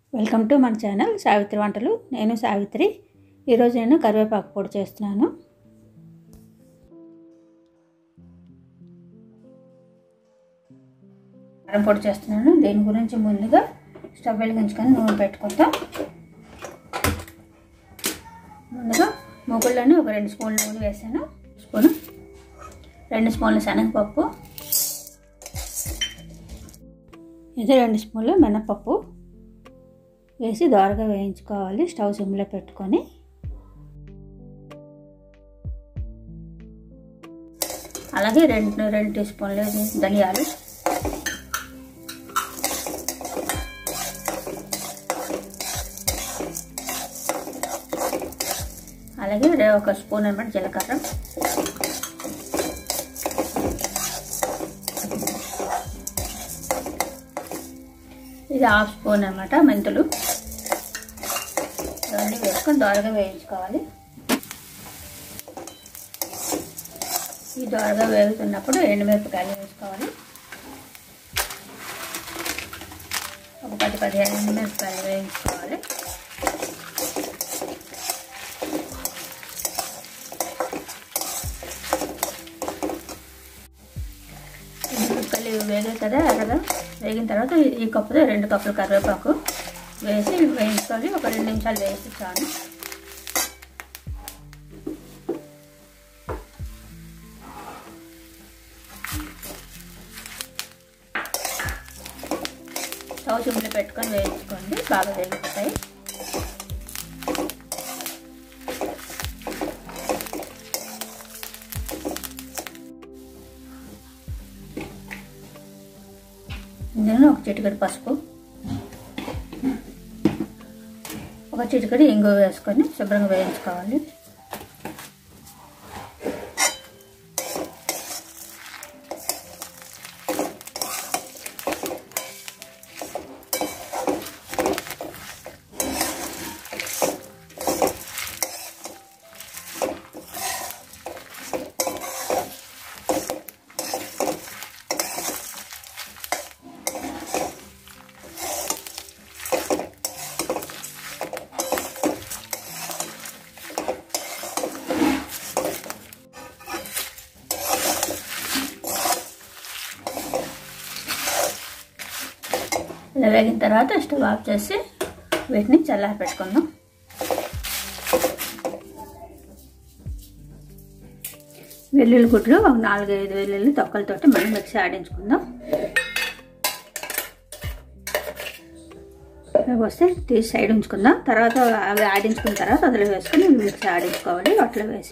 welcome to మన channel Savitri వంటలు నేను సావిత్రి ఈరోజు నేను కరివేపాకు పొడి చేస్తున్నాను కారం పొడి చేస్తున్నాను దీని గురించి ముందుగా స్టవ్ వెలిగించుకొని నూనె పెట్టుకుంటాం ముందుగా మొగుళ్ళని ఒక రెండు స్పూన్ల నూనె వేసాను స్పూన్ రెండు స్పూన్ల శనగపప్పు ఇది రెండు స్పూన్లు మినపప్పు వేసి దోరగా వేయించుకోవాలి స్టవ్ సిమ్లో పెట్టుకొని అలాగే రెండు రెండు టీ స్పూన్లు ధనియాలు అలాగే ఒక స్పూన్ అనమాట జీలకర్ర ఇది హాఫ్ స్పూన్ అనమాట మెంతులు ఇవన్నీ వేసుకొని దోరగా వేయించుకోవాలి ఈ దోరగా వేగుతున్నప్పుడు ఎండుమిరపకాయలు వేసుకోవాలి ఒక పది పదిహేను ఎండుమిరపకాయలు వేయించుకోవాలి ఎండుమిరపకాయలు వేగాయి కదా ఎర్రగా వేగిన తర్వాత ఈ కప్పుతో రెండు కప్పులు కరివేపాకు వేసి వేయించుకొని ఒక రెండు నిమిషాలు వేసి చాలు స్టవ్ సిమ్లో పెట్టుకొని వేయించుకోండి బాగా వేగిపోతాయి ఇందులో ఒక చిటికడి పసుపు ఒక చిటికడి ఇంగు వేసుకొని శుభ్రంగా వేయించుకోవాలి ఇలా వేగిన తర్వాత స్టవ్ ఆఫ్ చేసి వీటిని చల్లారి పెట్టుకుందాం వెల్లుల్లి గుడ్లు ఒక నాలుగైదు వెల్లుల్లి తొక్కలతోటి మనం మిక్సీ ఆడించుకుందాం వస్తే తీసి సైడ్ ఉంచుకుందాం తర్వాత అవి ఆడించుకున్న తర్వాత అందులో వేసుకొని మిక్సీ ఆడించుకోవాలి అట్లా వేసి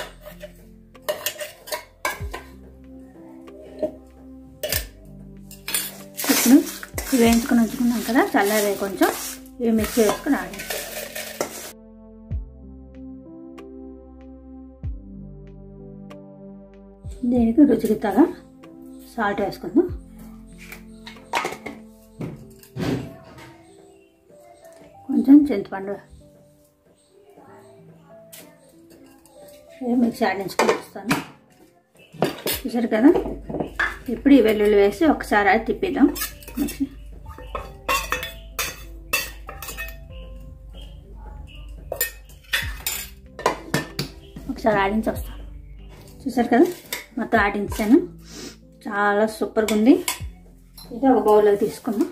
ఇప్పుడు వేయించుకొని ఉంచుకున్నాం కదా చల్లారే కొంచెం ఇవి మిక్సీ వేసుకొని ఆడి దీనికి రుచికి తగ సాల్ట్ వేసుకుందాం కొంచెం చింతపండు మిక్సీ ఆడించుకొని వస్తాను చూసారు కదా ఇప్పుడు ఈ వెల్లుల్లి వేసి ఒకసారి అది తిప్పిద్దాం మిక్సీ ఒకసారి ఆడించి వస్తాను చూసారు కదా మొత్తం ఆడించాను చాలా సూపర్గా ఉంది ఇది ఒక బౌల్లో తీసుకుందాం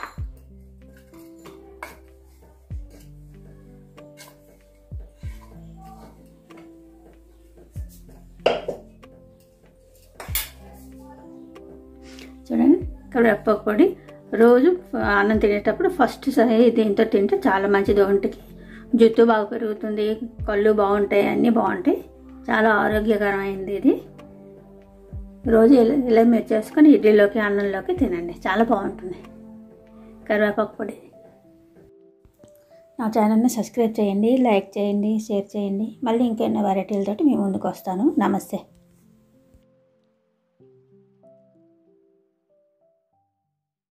చూడండి కరివేపాకు పొడి రోజు అన్నం తినేటప్పుడు ఫస్ట్ దీంతో తింటే చాలా మంచిది ఒంటికి జుట్టు బాగా పెరుగుతుంది కళ్ళు బాగుంటాయి అన్నీ బాగుంటాయి చాలా ఆరోగ్యకరమైనది ఇది రోజు ఇలా ఇలా మీరు చేసుకొని ఇడ్లీలోకి అన్నంలోకి తినండి చాలా బాగుంటుంది కరివేపాకు పొడి నా ఛానల్ని సబ్స్క్రైబ్ చేయండి లైక్ చేయండి షేర్ చేయండి మళ్ళీ ఇంకెన్నో వెరైటీలతోటి మీ ముందుకు వస్తాను నమస్తే